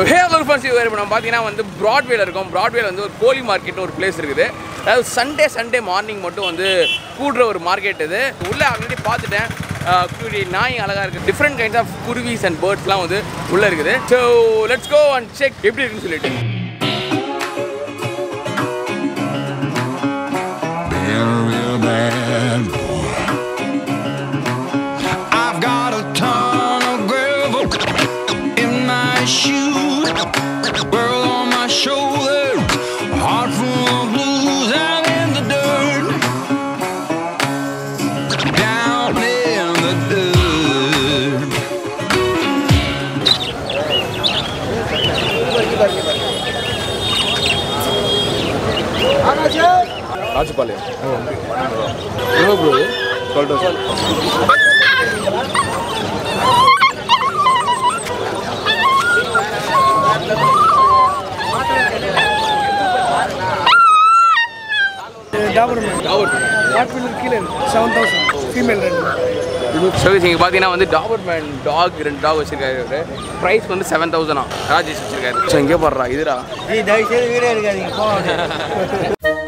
ஹே ஒரு ஃபர்ஸ்ட் இப்போ நம்ம பார்த்தீங்கன்னா வந்து ப்ராட்வேல இருக்கோம் ப்ராட்வேல வந்து ஒரு கோழி மார்க்கெட்னு ஒரு பிளேஸ் இருக்குது அதாவது சண்டே சண்டே மார்னிங் மட்டும் வந்து கூடுற ஒரு மார்க்கெட் இது உள்ளே ஆல்ரெடி பார்த்துட்டேன் ஆஹ் குருவி நாய் அழகாக இருக்குது டிஃப்ரெண்ட் கைண்ட்ஸ் ஆஃப் குருவிஸ் அண்ட் பேர்ட்ஸ்லாம் வந்து உள்ளே இருக்குது so let's go and check எப்படி இருக்குன்னு சொல்லிட்டு Been a real bad boy. I've got a ton of gravel in my shoes, world on my shoulder, a heart full of blues. I'm in the dirt, down in the dirt. Achupalayam எவ்வளோ bro twelve thousand doberman வாட்பில்லர் கீழே seven thousand female ரெண்டு so இங்கே பார்த்தீங்கன்னா வந்து Dobermann talk ரெண்டு talk வச்சிருக்காரு இவரு ப்ரைஸ் வந்து செவன் தௌசண்டா ராஜேஷ் வச்சிருக்காரு ஸோ இங்கே போடுறா இதுடா ஜி தயவுசெய்து வீடியோ இருக்காதீங்க போங்க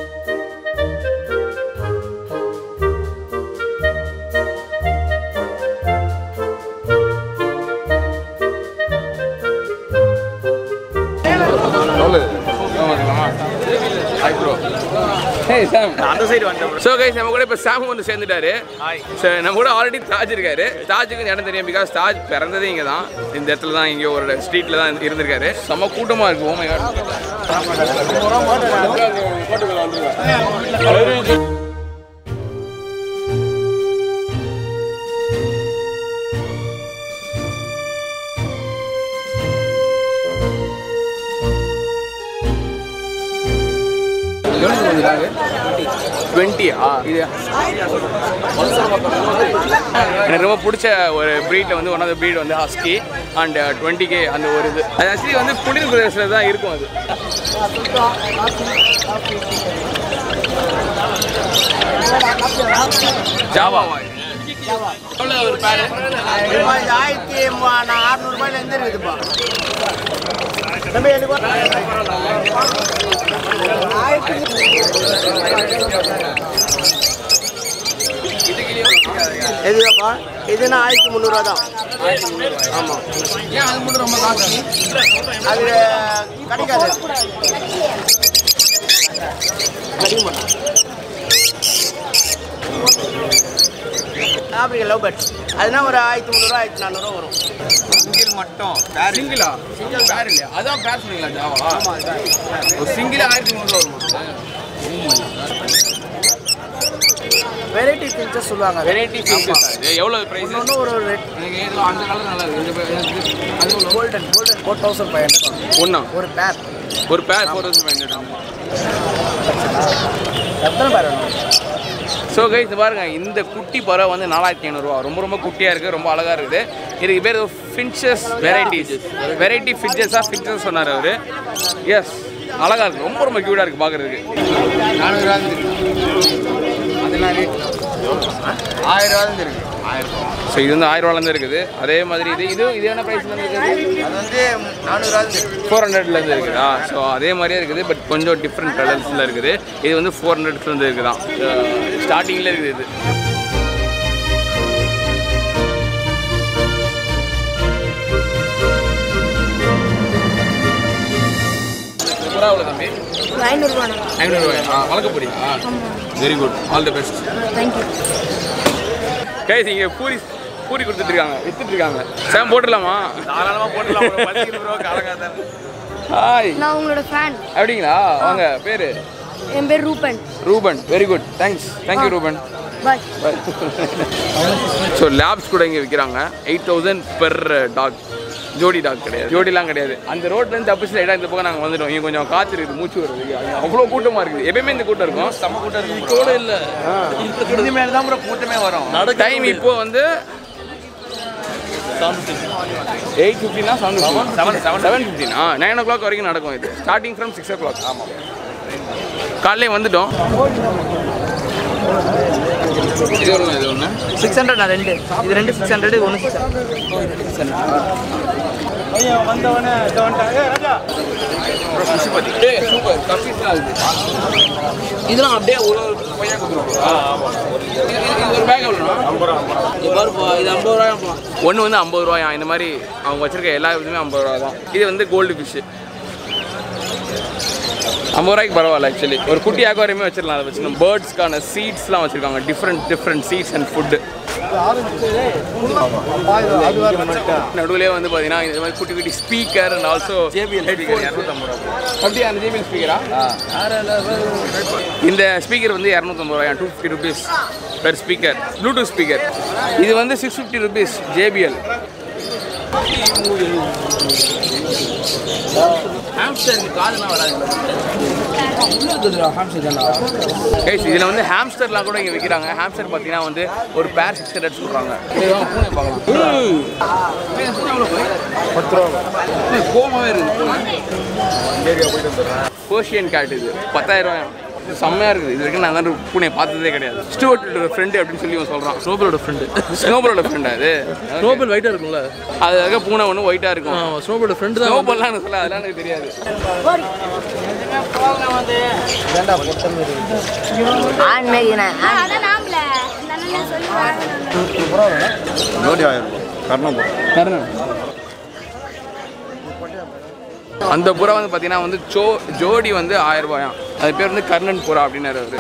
அந்த சைடு வந்தேன் ஸோ கைஸ் நம்ம கூட இப்போ சாம் வந்து சேர்ந்துட்டாரு ஸோ நம்ம கூட ஆல்ரெடி தாஜ் இருக்காரு தாஜுக்கு இடம் தெரியும் பிகாஸ் தாஜ் பிறந்ததே இங்கே தான் இந்த இடத்துல தான் இங்கே ஒரு ஸ்ட்ரீட்டில் தான் இருந்திருக்காரு செம்ம கூட்டமாக இருக்கு ஓமை டுவெண்ட்டியா இது எனக்கு ரொம்ப பிடிச்ச ஒரு ப்ரீட்டில் வந்து ஒன் ஆஃப் த ப்ரீட் வந்து ஹஸ்கி அண்ட் டுவெண்ட்டி கே அந்த ஒரு இது அது ஆக்சுவலி வந்து குளிர் பிரதேசத்தில் தான் இருக்கும் அது ஜாவாவா எவ்வளோ ஒரு பேரு ஆயிரத்தி அறுநூறுபாயில இருந்து இருக்குதுப்பா தம்பி எனக்கு எதுப்பா இதுனா ஆயிரத்தி முந்நூறுவா தான் ஆமாம் ஏன் அது மட்டும் ரொம்ப காசு அது கிடைக்காது கிடைக்க மாட்டோம் ஆப்பிரிக்கா லவ் பேர்ட்ஸ் அதுனா ஒரு ஆயிரத்தி முந்நூறுவா ஆயிரத்தி நானூறுவா வரும் சிங்கிள் மட்டும் சிங்கிளா சிங்கிள் பேர் இல்லையா அதான் பேர் சொன்னீங்களா ஜாவா ஒரு சிங்கிள் ஆயிரத்தி முந்நூறுவா வருமா வெரைட்டி ஃபில்டர் சொல்லுவாங்க வெரைட்டி ஃபிஷஸ் அது எவ்வளோ ப்ரைஸ் இன்னொன்று ஒரு ரேட் எனக்கு ஏதோ அந்த கலர் நல்லா இருக்கு இந்த பே- எனக்கு அது எவ்வளோ golden golden four thousand five hundred ஒன்றா ஒரு பேர் ஒரு பேர் ஃபோர் தௌசண்ட் ஃபைவ் ஹண்ட்ரட் ஆமாம் எத்தனை பேர் வேணும் ஸோ கைஸ் பாருங்க இந்த குட்டி பறவை வந்து நாலாயிரத்தி ஐநூறுரூவா ரொம்ப ரொம்ப குட்டியாக இருக்குது ரொம்ப அழகாக இருக்குது இதுக்கு பேர் ஃபின்ச்சஸ் வெரைட்டிஸ் வெரைட்டி ஃபிட்ஜஸாக ஃபிட்ஜஸ் சொன்னார் அவர் எஸ் அழகாக இருக்குது ரொம்ப ரொம்ப க்யூட்டாக இருக்குது பார்க்குறதுக்கு நானூறுவா அதெல்லாம் ரேட் ஆயிரம் ரூபா இருக்கு ஆயிரம் ஸோ இது வந்து ஆயிரம் ரூபாலேருந்து இருக்குது அதே மாதிரி இது இது இது என்ன ப்ரைஸ்லேருந்து இருக்குது அது வந்து நானூறுவா இருக்கு ஃபோர் ஹண்ட்ரட்லேருந்து இருக்குதா ஸோ அதே மாதிரியே இருக்குது பட் கொஞ்சம் டிஃப்ரெண்ட் கலர்ஸில் இருக்குது இது வந்து ஃபோர் ஹண்ட்ரட்லேருந்து இருக்குதான் ஸ்டார்டிங்கில் இருக்குது இது புறா எவ்வளோ தம்பி ஐநூறுரூவாண்ணா ஐநூறுரூவாயா ஆ வளர்க்க போறீங்களா very good all the best thank you guys இங்கே பூரி பூரி கொடுத்துட்டு இருக்காங்க வித்துட்டு இருக்காங்க சாம் போட்டுடலாமா தாராளமாக போட்டுடலாம் ஹாய் நான் உங்களோட ஃபேன் அப்படிங்களா வாங்க பேர் என் பேர் Ruben Ruben very good thanks thank you Ruben bye so labs கூட இங்கே விற்கிறாங்க எயிட் தௌசண்ட் பெர் டாக் ஜோடி டாக் கிடையாது ஜோடிலாம் கிடையாது அந்த ரோட்லேருந்து தப்பிச்சு லைட்டாக இந்த பக்கம் நாங்கள் வந்துட்டோம் இங்கே கொஞ்சம் காற்று இருக்குது மூச்சு வருது அவ்வளோ கூட்டமாக இருக்குது எப்பயுமே இந்த கூட்டம் இருக்கும் செம்ம கூட்டம் இருக்கும் கூட இல்லை இனிமேல் தான் ப்ரோ கூட்டமே வரும் டைம் இப்போ வந்து எயிட் ஃபிஃப்டினா செவன் செவன் செவன் செவன் ஃபிஃப்டினா நைன் ஓ கிளாக் வரைக்கும் நடக்கும் இது starting from six o'clock ஆமாம் காலையிலே வந்துட்டோம் இது ஒன்று இது ஒன்று சிக்ஸ் ஹண்ட்ரட் நான் ரெண்டு இது ரெண்டு சிக்ஸ் ஹண்ட்ரட் ஒன்று சிக்ஸ் ஹண்ட்ரட் பையன் வந்தவொடனே வந்துட்டாங்க ஃபிஷ் பத்தி ஏய் சூப்பர் கப்பீஸ்லாம் இருக்கு இதெல்லாம் அப்படியே ஒரு ஒரு பையன் கொடுத்துருவோம் ஒரு பேக் எவ்வளோ இது ஐம்பது ரூபாய் ஒன்று வந்து ஐம்பது ரூபாயா இந்த மாதிரி அவங்க வச்சிருக்க எல்லா இதுவுமே ஐம்பது ரூபா தான் இது வந்து கோல்டு ஃபிஷ்ஷு ஐம்பது ரூபாய்க்கு பரவாயில்ல ஆக்சுவலி ஒரு குட்டி ஆக்வாரியமே வச்சிடலாம் அதை வச்சு பேர்ட்ஸ்க்கான சீட்ஸ்லாம் வச்சிருக்காங்க different different seeds and food நடுவுலேயே வந்து பார்த்தீங்கன்னா இந்த மாதிரி குட்டி குட்டி speaker and also JBL speaker இரநூத்தம்பது ரூபா அப்படியா அந்த ஜேபிஎல் ஸ்பீக்கரா இந்த ஸ்பீக்கர் வந்து இரநூத்தம்பது ரூபாயா two fifty rupees per speaker bluetooth speaker இது வந்து six fifty rupees JBL guys இதில் வந்து ஹாம்ஸ்டர்லாம் கூட இங்கே விற்கிறாங்க ஹாம்ஸ்டர் பார்த்தீங்கன்னா வந்து ஒரு பேர் சிக்ஸ் ஹண்ட்ரட் சொல்கிறாங்க கோமாவே இருக்குது போர்ஷியன் கேட் இது பத்தாயிரம் ரூபாய் இது செம்மையாக இருக்குது இது வரைக்கும் நான் தான் பூனை பார்த்ததே கிடையாது ஸ்டூவர்ட்டோட ஃப்ரெண்டு அப்படின்னு சொல்லி இவன் சொல்கிறான் ஸ்னோபலோட ஃப்ரெண்டு ஸ்னோபலோட ஃப்ரெண்டா அது ஸ்னோபல் ஒயிட்டாக இருக்கும்ல அதுக்காக பூனை ஒன்று ஒயிட்டாக இருக்கும் ஸ்னோபலோட ஃப்ரெண்டு தான் ஸ்னோபல்லாம் எனக்கு சொல்ல அதெல்லாம் எனக்கு தெரியாது ஆண் மேகினா அதான் நாமல நல்லா சொல்லி வாங்கணும் ஜோடி ஆயிரம் ரூபாய் கர்ணம் அந்த புறா வந்து பார்த்தீங்கன்னா வந்து ஜோ ஜோடி வந்து ஆயிரம் ரூபாயாம் அது பேர் வந்து கர்ணன் புறா அப்படின்னாரு அவரு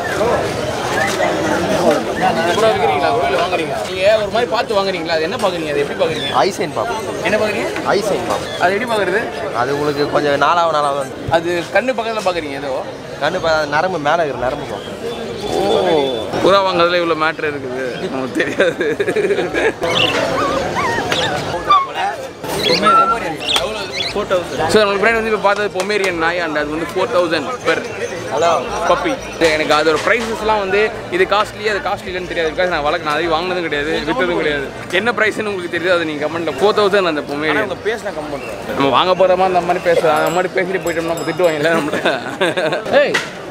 புறா விற்கிறீங்களா கோயிலில் வாங்குறீங்க நீங்கள் ஒரு மாதிரி பார்த்து வாங்குறீங்களா அது என்ன பார்க்குறீங்க அது எப்படி பார்க்குறீங்க ஐசைன் பார்ப்போம் என்ன பார்க்குறீங்க ஐசைன் பார்ப்போம் அது எப்படி பார்க்குறது அது உங்களுக்கு கொஞ்சம் நாளாக நாளாக வந்து அது கண்ணு பக்கத்தில் பார்க்குறீங்க ஏதோ கண்ணு பா- நரம்பு மேலே இருக்கிற நரம்பு பார்ப்போம் ஓ புறா வாங்குறதுல இவ்வளோ மேட்ரு இருக்குது நமக்கு தெரியாது ஸோ நம்மளுக்கு பின்னாடி வந்து இப்போ பார்த்தது பொமேரியன் நாய் அண்ட் அது வந்து four thousand per hello puppy எனக்கு அதோட ப்ரைஸஸ்லாம் வந்து இது காஸ்ட்லி அது காஸ்ட்லி இல்லைன்னு தெரியாது பிகாஸ் நான் வளர்க்க நான் அதை வாங்கினதும் கிடையாது விற்றதும் கிடையாது என்ன ப்ரைஸ்னு உங்களுக்கு தெரியுது அதை நீங்கள் கமெண்ட்டில் ஃபோர் தௌசண்ட் அந்த பொமேரியன் உங்கள் பேசினா கம் பண்ணுறோம் நம்ம வாங்க போகிற மாதிரி அந்த மாதிரி பேசலாம் அந்த மாதிரி பேசிட்டு போயிட்டோம்னா நம்ம திட்டுவாங்க இல்லை நம்மள ஏய்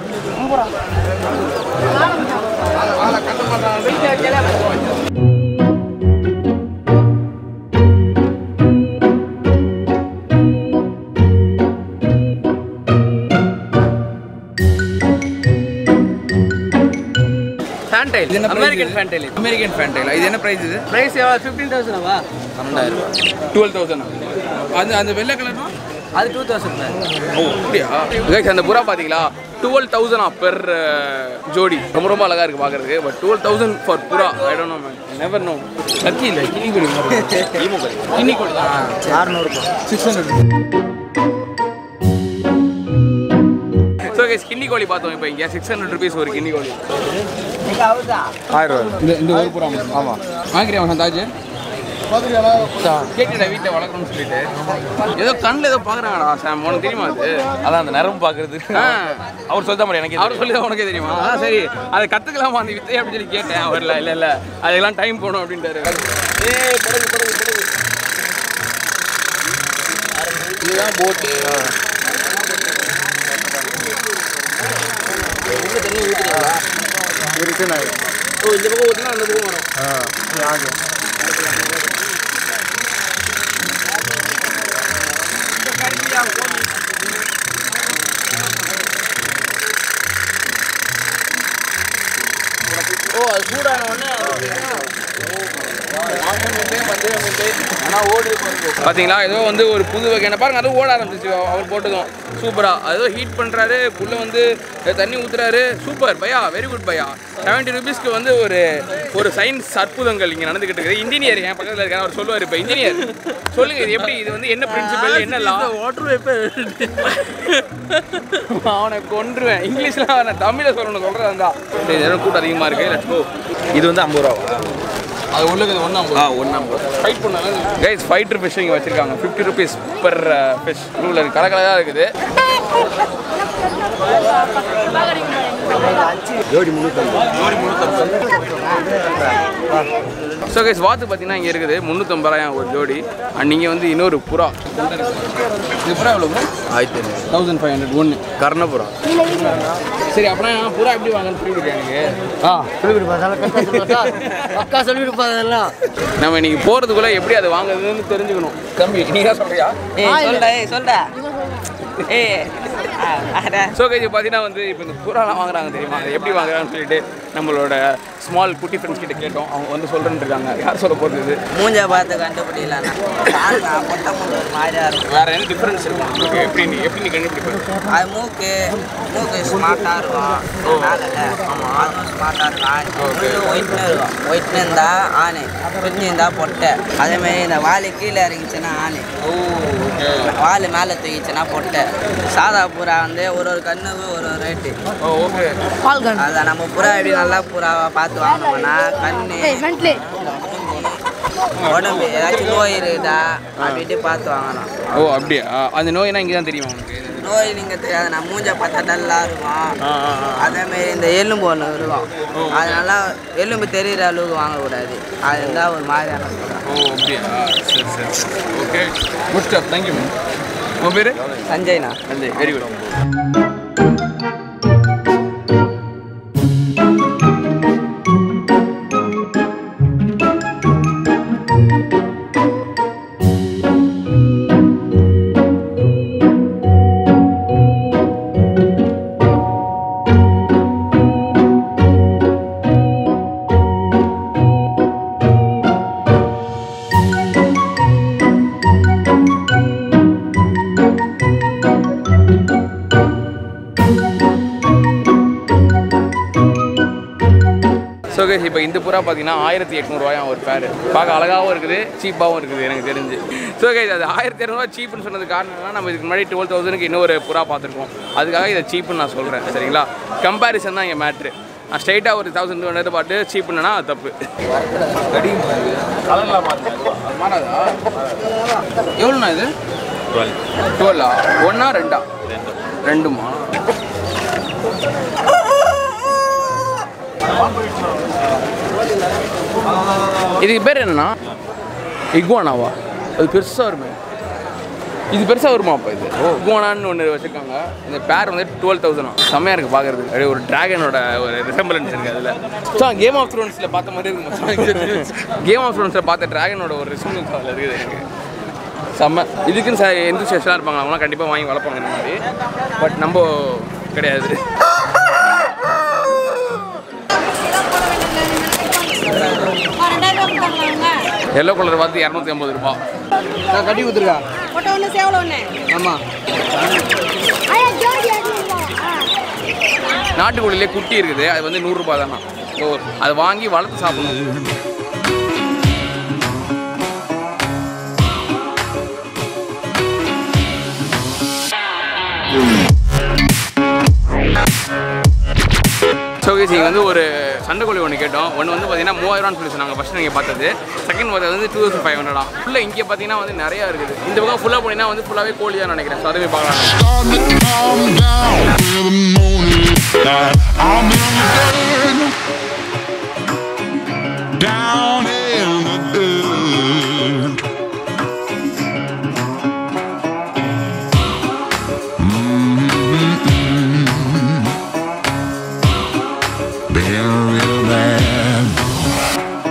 fantail American fantail American fantail இது என்ன ப்ரைஸ் இது ப்ரைஸ் எவ்வளோ ஃபிஃப்டீன் தௌசண்ட்வா டுவெல் தௌசண்ட் அந்த அந்த வெள்ளை கலர்னா அது டூ தௌசண்ட் ஓ அப்படியா guys, அந்த புறா பார்த்தீங்களா டுவெல் தௌசண்ட் பெர் ஜோடி ரொம்ப ரொம்ப அழகாக இருக்குது பார்க்குறதுக்கு பட் டுவெல் தௌசண்ட் ஃபார் புறா I don't know man never know lucky இல்லை கினி கொடி கினி கொடி அறுநூறுபா six hundred so guys guinea கோழி பார்த்தோம் இப்போ இங்கே சிக்ஸ் ஹண்ட்ரட் ருபீஸ் ஒரு கிண்ணி கோழி ஆயிரம் ரூபாய் இந்த இந்த ஒரு புறா ஆமாம் வாங்கிறியா தாஜ் கேட்டுடா வீட்டில் வளர்க்கணும்னு சொல்லிட்டு ஏதோ கண்ணில் ஏதோ பார்க்குறாங்கடா சாம் உனக்கு தெரியுமா அது அதான் அந்த நரம்பு பார்க்குறது ஆ. அவர் சொல்ல மாதிரி எனக்கு அவர் சொல்லி தான் உனக்கே தெரியுமா ஆ சரி அதை கற்றுக்கலாமா அந்த வித்தை அப்படின்னு சொல்லி கேட்டேன் அவர்ல இல்லை இல்லை அதுக்கெல்லாம் டைம் போகணும் அப்படின்ட்டாரு ஏய் படகு படகு படகு இதுதான் போட்டு ஓ இந்த பக்கம் ஊற்றினா அந்த பக்கம் வரும் ஓ அது சூடான உடனே பார்த்தீங்களா ஏதோ வந்து ஒரு புது வகையான பாருங்க அதுவும் ஓட ஆரம்பிச்சிச்சு அவர் போட்டதும் சூப்பராக ஏதோ ஹீட் பண்ணுறாரு புள்ள வந்து தண்ணி ஊற்றுறாரு சூப்பர் பையா வெரி குட் பையா செவன்ட்டி ருபீஸ்க்கு வந்து ஒரு ஒரு சயின்ஸ் அற்புதங்கள் இங்கே நடந்துக்கிட்டு இருக்குது இன்ஜினியர் என் பக்கத்தில் இருக்காரு அவர் சொல்லுவார் இப்போ இன்ஜினியர் சொல்லுங்க இது எப்படி இது வந்து என்ன பிரின்சிபல் என்ன லா வாட்டர் வேப்பர் அவனை கொன்றுவேன் இங்கிலீஷ்ல அவனை தமிழில் சொல்லணும் சொல்கிறது வந்தா சரி இதெல்லாம் கூட்டம் அதிகமாக இருக்கு லெட்ஸ் கோ இது வந்து ஐம்பது ரூபா அது உள்ளுக்கு ஒன்று ஐம்பது ஆ ஒன்று ஐம்பது ஃபைட் பண்ணாலும் கைஸ் ஃபைட்டர் ஃபிஷ் இங்கே வச்சிருக்காங்க ஃபிஃப்டி ருபீஸ் பர் ஃபிஷ் ப்ளூவில் இருக்கு கலர் கலராக இருக்குது ஸோ கைஸ் வாத்து பார்த்தீங்கன்னா இங்கே இருக்குது முந்நூற்றம்பது ரூபாய் ஒரு ஜோடி அண்ட் நீங்கள் வந்து இன்னொரு புறா இது புறா எவ்வளோ ஆயிரத்தி ஐநூறு தௌசண்ட் ஃபைவ் ஹண்ட்ரட் ஒன்று கர்ணபுரம் சரி அப்படின்னா புறா எப்படி வாங்கன்னு சொல்லி கொடுங்க எனக்கு ஆ சொல்லிவிடுப்பா அதெல்லாம் கரெக்டாக சொல்லுவா அக்கா சொல்லிவிடுப்பா அதெல்லாம் நம்ம இன்னைக்கு போகிறதுக்குள்ளே எப்படி அதை வாங்குறதுன்னு தெரிஞ்சுக்கணும் தம்பி நீ தான் சொல்றியா ஏய் சொல்டா ஏய் சொல்டா ஏ ஸோ கைஸ் பார்த்தீங்கன்னா வந்து இப்போ இந்த புறாலாம் வாங்குறாங்க தெரியுமா அது எப்படி வாங்குறாங்கன்னு சொல்லிட்டு நம்மளோட ஸ்மால் குட்டி ஃப்ரெண்ட்ஸ் கிட்ட கேட்டோம் அவங்க வந்து சொல்கிறேன்னு இருக்காங்க யார் சொல்ல போகிறது இது மூஞ்ச பார்த்து கண்டுபிடிக்கலண்ணா மொட்டை மூணு ஒரு மாதிரியா இருக்கும் வேற என்ன டிஃப்ரென்ஸ் இருக்கும் உங்களுக்கு எப்படி நீ எப்படி நீ கண்டுபிடிப்ப அது மூக்கு மூக்கு ஸ்மார்ட்டாக இருக்கும் மேலே ஆமாம் அதுவும் ஸ்மார்ட்டாக இருக்கும் முள்ளு ஒயிட்னு இருக்கும் ஒயிட்னு இருந்தா ஆணு சுற்றி இருந்தா பொட்டை அதேமாரி இந்த வாலி கீழே இறங்கிச்சுன்னா ஆணு வால் மேலே தூக்கிச்சுன்னா பொட்டை சாதா புறா வந்து ஒரு ஒரு கண்ணுக்கு ஒரு ஒரு ரேட்டு ஓ ஓகே அதை நம்ம புறா எப்படி நல்லா புறாவை பார்த்து வாங்கினோம்னா கண்ணு உடம்பு ஏதாச்சும் நோய் இருக்குதா அப்படின்ட்டு பார்த்து வாங்கணும் ஓ அப்படியா அந்த நோய்னா இங்கே தான் தெரியும் உங்களுக்கு நோய் நீங்கள் தெரியாது நான் மூஞ்ச பார்த்தா டல்லாக இருக்கும் அதேமாரி இந்த எலும்பு ஒன்று இருக்கும் அதனால எலும்பு தெரிகிற அளவுக்கு வாங்கக்கூடாது அது இருந்தால் ஒரு மாதிரியான புறா ஓ அப்படியா சரி சரி okay good stop thank you ma'am உங்கள் பேர் சஞ்சய்ண்ணா Sanjay very good so guys இப்போ இந்த புறா பார்த்தீங்கன்னா ஆயிரத்தி எட்நூறுவாயாம் ஒரு பேர் பார்க்க அழகாகவும் இருக்குது சீப்பாகவும் இருக்குது எனக்கு தெரிஞ்சு ஸோ கைஸ் அது ஆயிரத்தி இரநூறுவா சீப்புன்னு சொன்னது காரணம் என்னன்னா நம்ம இதுக்கு முன்னாடி டுவெல் தௌசண்ட்க்கு இன்னொரு புறா பார்த்துருக்கோம் அதுக்காக இதை சீப்புன்னு நான் சொல்கிறேன் சரிங்களா கம்பேரிசன் தான் இங்கே மேட்ரு நான் ஸ்ட்ரைட்டாக ஒரு தௌசண்ட் டூ ஹண்ட்ரட் பாட்டு சீப்புன்னா அது தப்பு மாறாதா எவ்வளோண்ணா இது டுவெல்லா ஒன்றா ரெண்டா ரெண்டுமா இதுக்கு பேர் என்னன்னா இக்வானாவா அது பெருசாக வருமே இது பெருசாக வருமா அப்போ இது இக்வானான்னு ஒன்று வச்சுருக்காங்க இந்த பேர் வந்து டுவெல் தௌசண்ட் செம்மையாக இருக்குது பார்க்குறதுக்கு அப்படியே ஒரு டிராகனோட ஒரு ரிசம்பிளன்ஸ் இருக்குது அதில் ஸோ கேம் ஆஃப் த்ரோன்ஸில் பார்த்த மாதிரி இருக்கும் கேம் ஆஃப் த்ரோன்ஸில் பார்த்த டிராகனோட ஒரு ரிசம்பிளன்ஸ் அதில் இருக்குது எனக்கு செம்ம இதுக்குன்னு சார் எந்த ஸ்பெஷலாக இருப்பாங்க அவங்களாம் கண்டிப்பாக வாங்கி வளர்ப்பாங்க இந்த மாதிரி பட் நம்ம கிடையாது ரெண்டாயிரம் கொடுத்தாங்களாங்க எல்லோ கலர் பார்த்து இரநூத்தி ஐம்பது ரூபா நான் கட்டி கொடுத்துருக்கா ஒட்ட ஒன்று சேவல ஒன்று ஆமாம் ஐயா ஜோடி இரநூறுவா ஆ நாட்டுக்கோழிலே குட்டி இருக்குது அது வந்து நூறுரூபா தானா ஸோ அதை வாங்கி வளர்த்து சாப்பிடணும் ஸோ இங்கே வந்து ஒரு சண்டைக்கோழி ஒன்று கேட்டோம் ஒன்று வந்து பார்த்தீங்கன்னா மூவாயிரம்னு சொல்லி சொன்னாங்க ஃபஸ்ட் நீங்கள் பார்த்தது செகண்ட் பார்த்தது வந்து டூ தௌசண்ட் ஃபைவ் ஹண்ட்ரடா ஃபுல்லாக இங்கே பார்த்தீங்கன்னா வந்து நிறையா இருக்குது இந்த பக்கம் ஃபுல்லாக போனீங்கன்னா வந்து ஃபுல்லாகவே கோழி தான் நினைக்கிறேன் ஸோ அதுவே பார்க்கலாம் Started to calm down with the morning light. I'm in the dirt. Down in the dirt. Mm-hmm. Been real bad.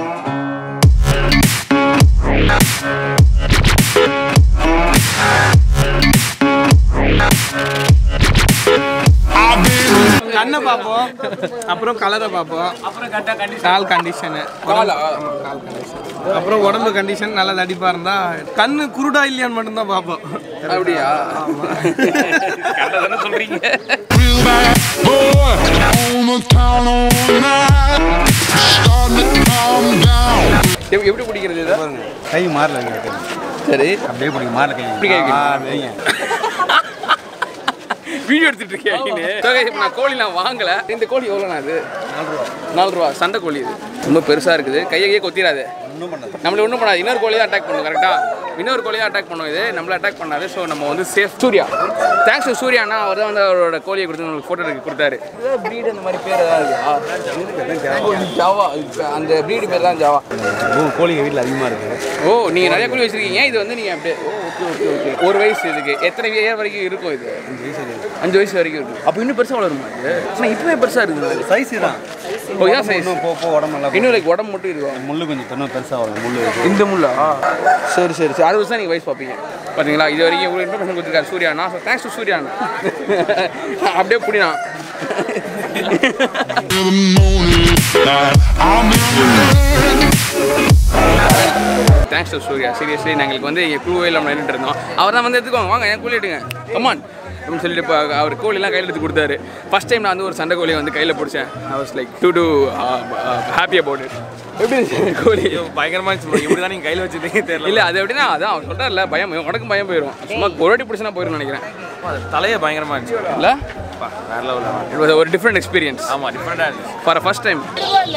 I've been கண்ணை பார்ப்போம் அப்புறம் கலரை பார்ப்போம் கால் கண்டிஷனு அப்புறம் உடம்பு கண்டிஷன் நல்லா தடிப்பா இருந்தா கண்ணு குருடா இல்லையான்னு மட்டும்தான் பார்ப்போம் அப்படியா கரெக்டாக சொல்கிறீங்க real bad boy on the town all night. Starting to calm down. எப்படி எப்படி பிடிக்கிறது இதை கை மாறல இங்க. சரி அப்படியே பிடிக்க மாறல கை இப்படி கை வைக்கணுமா? ஆ, வைங்க. வீடியோ எடுத்துட்டு இருக்கேன் நீனு. So guys, இப்ப நான் கோழி நான் வாங்கல இந்த கோழி எவ்வளோண்ணா இது நாலு ரூபா சண்டை கோழி இது ரொம்ப பெருசா இருக்குது கையை கையை கொத்திராது நம்மள ஒன்றும் பண்ணாது இன்னொரு கோழி தான் அட்டாக் பண்ணும் கரெக்டா இன்னொரு கோழி தான் அட்டாக் பண்ணும் இது நம்மள அட்டாக் பண்ணாது ஸோ நம்ம வந்து சேஃப் சூர்யா தேங்க்ஸ் டு சூர்யாண்ணா அவர் தான் வந்து அவரோட கோழியை கொடுத்து உங்களுக்கு ஃபோட்டோ எடுக்க கொடுத்தாரு ப்ரீடு அந்த மாதிரி பேர் ஏதாவது ஜாவா அந்த ப்ரீடு பேர் தான் ஜாவா ஓ, கோழிங்க வீட்டில் அதிகமாக இருக்கு ஓ நீங்கள் நிறைய கோழி வச்சிருக்கீங்க இது வந்து நீங்கள் அப்படியே ஓ ஓகே ஓகே ஓகே ஒரு வயசு இதுக்கு எத்தனை இயர் வரைக்கும் இருக்கும் இது அஞ்சு வயசு வரைக்கும் இருக்கும் அப்போ இன்னும் பெருசாக வளருமா இது ஆனால் இப்போவே பெருசாக இருக்குது சைஸ் தான் ஓ இதான் சைஸ் இன்னும் போ போ உடம்பு நல்லா இன்னும் லைக் உடம்பு மட்டும் இருக்கும் முள்ளு கொஞ்சம் இன்னும் பெருசாக வரும் முள்ளு இந்த முள்ளா சரி சரி சரி அது வச்சு தான் நீங்கள் வயசு பார்ப்பீங்க பார்த்தீங்களா இது வரைக்கும் இவ்வளோ இன்ஃபர்மேஷன் கொடுத்துருக்காரு சூர்யா நான் தேங்க்ஸ் டு சூர்யா அப்படியே புடினா தேங்க்ஸ் டு சூர்யா சீரியஸ்லி எங்களுக்கு வந்து எங்கள் குழுவே இல்லாமல் நின்றுட்டு இருந்தோம் அவர் தான் வந்து எடுத்துக்கோங்க வாங்க என் கூலி எடுங்க கமான் அப்படின்னு சொல்லிட்டு இப்போ அவர் கோழிலாம் கையில் எடுத்து கொடுத்தாரு ஃபஸ்ட் டைம் நான் வந்து ஒரு சண்டை கோழியை வந்து கையில் பிடிச்சேன் I was like too too happy about it எப்படி இருந்துச்சு கோழி பயங்கரமா இருந்துச்சு இப்படி தான் நீங்கள் கையில் வச்சுருந்தீங்க தெரியல இல்லை அது எப்படின்னா அதான் அவர் சொல்கிறார்ல பயம் உனக்கும் பயம் போயிடும் சும்மா ஒரு வாட்டி பிடிச்சினா போயிடும் நினைக்கிறேன் தலையே பயங்கரமா இருந்துச்சு இல்லை வேற லெவலில் இட் வாஸ் ஒரு டிஃப்ரெண்ட் எக்ஸ்பீரியன்ஸ் ஆமாம் டிஃப்ரெண்டாக இருந்துச்சு ஃபார் ஃபர்ஸ்ட் டைம்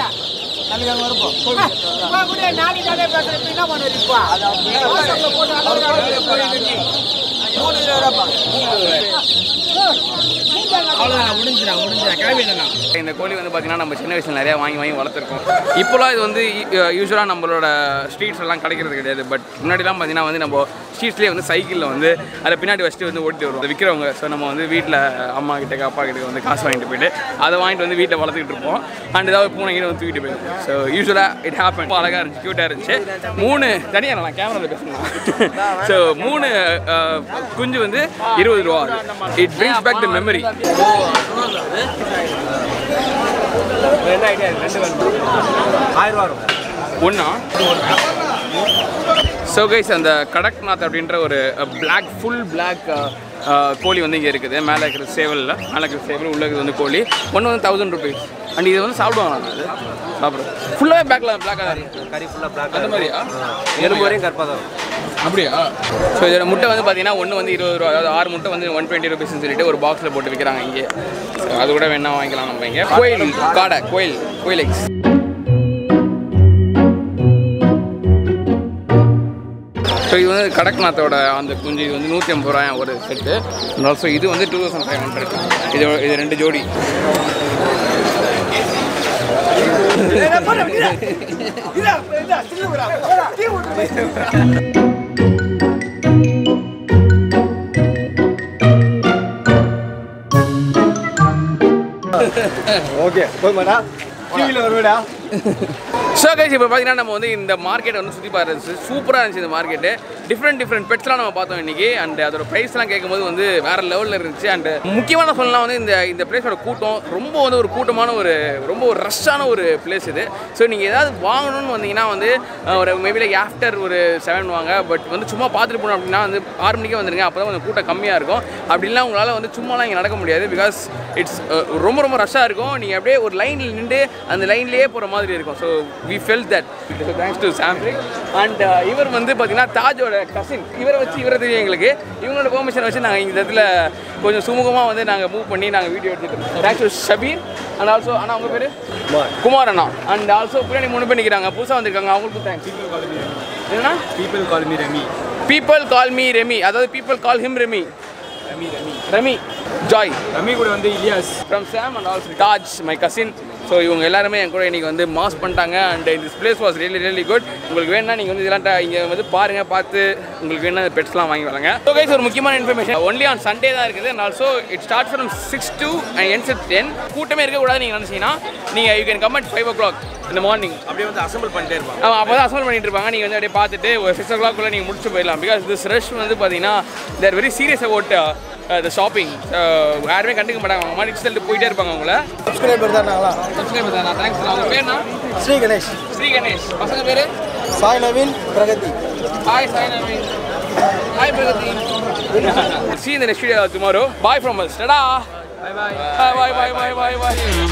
இந்த கோழி வந்து பார்த்தீங்கன்னா நம்ம சின்ன வயசுல நிறைய வாங்கி வாங்கி வளர்த்துருக்கோம் இப்போலாம் இது வந்து யூஸ்வலாக நம்மளோட ஸ்ட்ரீட்ஸ் எல்லாம் கிடைக்கிறது கிடையாது பட் முன்னாடிலாம் பார்த்தீங்கன்னா வந்து நம்ம ஸ்ட்ரீட்ஸ்லேயே வந்து சைக்கிளில் வந்து அதை பின்னாடி வச்சுட்டு வந்து ஓட்டிட்டு வருவோம் அதை விற்கிறவங்க ஸோ நம்ம வந்து வீட்டில் அம்மா கிட்ட அப்பா கிட்ட வந்து காசு வாங்கிட்டு போயிட்டு அதை வாங்கிட்டு வந்து வீட்டில் வளர்த்துக்கிட்டு இருப்போம் அண்ட் ஏதாவது பூனை கிட்ட வந்து தூக்கிட்டு போயிடும் ஸோ யூஸ்வலாக இட் ஹேப்பன் அழகாக இருந்துச்சு க்யூட்டாக இருந்துச்சு மூணு தனியாக நான் கேமராவில் பேசணும் ஸோ மூணு அஹ், குஞ்சு வந்து இருபது ரூபா it brings back the memory ஆயிரம் ரூபா இருக்கும் ஒன்றா ஸோ கைஸ் அந்த கடக்நாத் அப்படின்ற ஒரு பிளாக் ஃபுல் பிளாக் கோழி வந்து இங்கே இருக்குது மேலே இருக்கிற சேவலில் மேலே இருக்கிற சேவல் உள்ள இருக்கிறது வந்து கோழி ஒன்று வந்து தௌசண்ட் ருபீஸ் அண்ட் இது வந்து சாப்பிடுவாங்க அது சாப்பிடுறோம் ஃபுல்லாகவே பிளாக்ல பிளாக்காக இருக்கும் கறி ஃபுல்லாக பிளாக் அந்த மாதிரியா எலும்பு வரையும் கற்பாக தான் இருக்கும் அப்படியா ஸோ இதோட முட்டை வந்து பார்த்தீங்கன்னா ஒன்று வந்து இருபது ரூபா அதாவது ஆறு முட்டை வந்து ஒன் டுவெண்ட்டி ருபீஸ்னு சொல்லிட்டு ஒரு பாக்ஸில் போட்டு விற்கிறாங்க இங்கே So, அது கூட வேணா வாங்கிக்கலாம் நம்ம இங்கே கோயில் காடை கோயில் கோயில் எக்ஸ் ஸோ இது வந்து கடக்நாத்தோட அந்த குஞ்சு இது வந்து நூற்றி ஐம்பது ரூபாய் ஒரு செட்டு ஆல்சோ இது வந்து டூ தௌசண்ட் ஃபைவ் ஹண்ட்ரட் இது இது ரெண்டு ஜோடி ஓகே போதுமாடா டிவியில் வருவேடா ஸோ கைஸ் இப்போ பார்த்தீங்கன்னா நம்ம வந்து இந்த மார்க்கெட்டை வந்து சுற்றி பார்த்து சூப்பராக இருந்துச்சு இந்த மார்க்கெட்டு டிஃப்ரெண்ட் டிஃப்ரெண்ட் பெட்ஸ்லாம் நம்ம பார்த்தோம் இன்றைக்கி அண்ட் அதோட ப்ரைஸ்லாம் கேட்கும்போது வந்து வேறு லெவலில் இருந்துச்சு அண்ட் முக்கியமான சொல்லலாம் வந்து இந்த இந்த பிளேஸோட கூட்டம் ரொம்ப வந்து ஒரு கூட்டமான ஒரு ரொம்ப ஒரு ரஷ்ஷான ஒரு பிளேஸ் இது ஸோ நீங்கள் ஏதாவது வாங்கணும்னு வந்தீங்கன்னா வந்து அஹ், ஒரு மேபி லைக் ஆஃப்டர் ஒரு செவன் வாங்க பட் வந்து சும்மா பார்த்துட்டு போனோம் அப்படின்னா வந்து ஆறு மணிக்கே வந்துருங்க அப்போ தான் கொஞ்சம் கூட்டம் கம்மியாக இருக்கும் அப்படிலாம் உங்களால் வந்து சும்மாலாம் இங்கே நடக்க முடியாது பிகாஸ் இட்ஸ் ரொம்ப ரொம்ப ரஷ்ஷாக இருக்கும் நீங்கள் அப்படியே ஒரு லைனில் நின்று அந்த லைன்லேயே போகிற மாதிரி இருக்கும் so we fell that thanks to சாம்ரிக் அண்ட் இவர் வந்து பார்த்தீங்கன்னா தாஜோட கசின் இவரை வச்சு இவரை தெரியும் எங்களுக்கு இவங்களோட பெர்மிஷன் வச்சு நாங்கள் இந்த இடத்துல கொஞ்சம் சுமூகமாக வந்து நாங்கள் மூவ் பண்ணி நாங்கள் வீடியோ எடுத்துட்டு thanks to Shabir and also அண்ணா உங்கள் பேர் குமார் அண்ணா அண்ட் ஆல்சோ பின்னாடி மூணு பேர் நிற்கிறாங்க புதுசாக வந்திருக்காங்க அவங்களுக்கும் தேங்க்ஸ் என்னன்னா people call me Remy people call me Remy அதாவது people call him Remy Remy Remy Remy Joy Remy கூட வந்து Ilyas from Sam and also Taj my cousin so இவங்க எல்லாருமே என் கூட இன்னைக்கு வந்து மாஸ் பண்ணிட்டாங்க and this place was really really good உங்களுக்கு வேணா நீங்கள் வந்து இதெல்லாம் ட- இங்கே வந்து பாருங்க பார்த்து உங்களுக்கு வேணா பெட்ஸ்லாம் வாங்கி வராங்க ஸோ கைஸ் ஒரு முக்கியமான இன்ஃபர்மேஷன் ஒன்லி ஆன் சண்டே தான் இருக்குது and also it start from six to and ends ten கூட்டமே இருக்கக்கூடாது நீங்கள் நினச்சிங்கன்னா நீங்கள் you can come at five o'clock இந்த மார்னிங் அப்படியே வந்து அசம்பிள் பண்ணிட்டே இருப்பாங்க ஆமாம் அப்போ தான் அசல் பண்ணிட்டு இருப்பாங்க நீங்கள் வந்து அப்படியே பார்த்துட்டு ஒரு சிக்ஸ் ஓ கிளாக்குள்ளே நீங்கள் முடிச்சு போயிடலாம் பிகாஸ் திஸ் ரஷ் வந்து பார்த்தீங்கன்னா they're very serious about the shopping யாருமே கண்டுக்க மாட்டாங்க அவங்க மாதிரி சொல்லிட்டு போயிட்டே இருப்பாங்க அவங்கள சப்ஸ்கிரைபர் தான் நாங்களா சப்ஸ்கிரைபர் தான் தேங்க்ஸ் அவங்க பேர்னா ஸ்ரீ கணேஷ் ஸ்ரீ கணேஷ் பசங்க பேர் Sai Naveen Pragati hi Sai Naveen hi Pragati see you in the next video tomorrow bye from us tada bye bye bye bye bye bye bye